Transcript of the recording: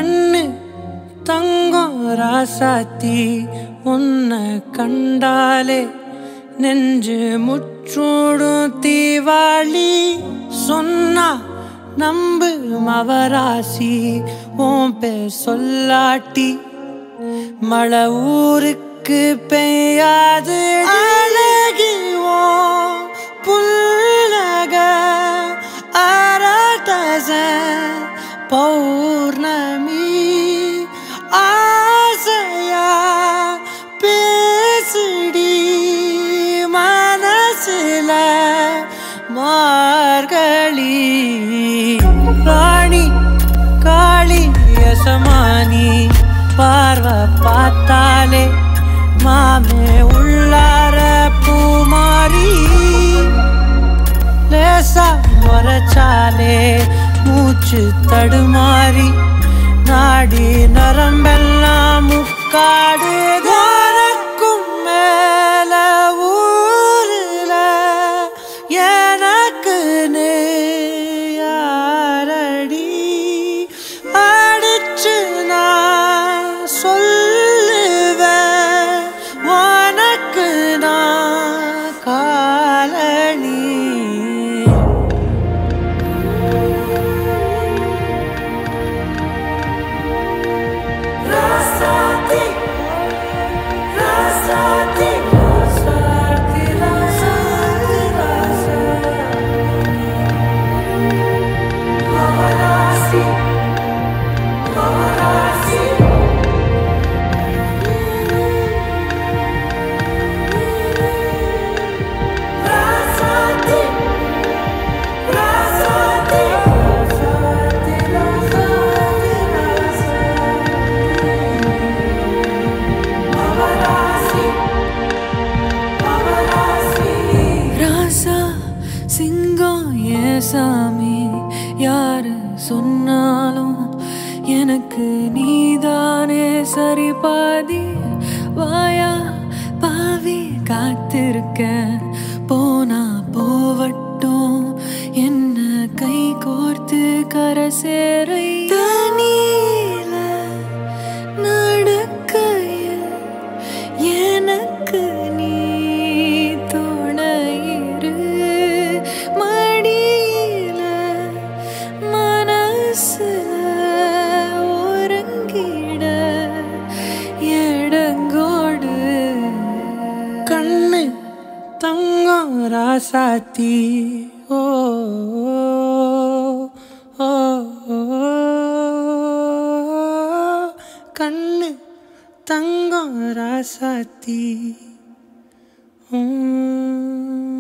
கண்ணு தங்கம் ராசாத்தி உன்னை கண்டாலே நெஞ்சு முற்றோடும் தீவாளி சொன்னா நம்பு மவராசி உன் பேர் சொல்லாட்டி மழை ஊருக்கு பெய்யாது அழகி உன் புல்லக அரட்டச பௌர்ணமி ஆசையா பேசிடி மனசுல மார்கழி ராணி காளி யசமானி பார்வை பார்த்தாலே மாமே உள்ளார பூமாரி லேசா முறைச்சாலே மூச்சு தடுமாறி நாடி நரம்பெல்லாம் முக்காடு தானக்கும் மேல ஊருல எனக்கு யாரடி அடிச்சு நான் சொல்லுவேன் உனக்கு நான் காலனி Rasati, Rasati, Rasati, Rasati, Rasati, Rasati. Rasati, Rasati, Rasati, Rasati, ராசா சிங்கம் ஏன் சாமி யாரு சொன்னாலும் எனக்கு நீதானே சரி பாதி வாயா பாவி காத்திருக்க போனா போவட்டும் என்ன கை கோர்த்து கரை சேரை தனியில நடக்கையில் எனக்கு நீ துணையிரு மடியில மனசுல ஒருங்கிட இடங்கோடு கண்ணு தங்கம் ராசாத்தி ஓ ஓ, ஓ, கண்ணு தங்கம் ராசாத்தி உம்.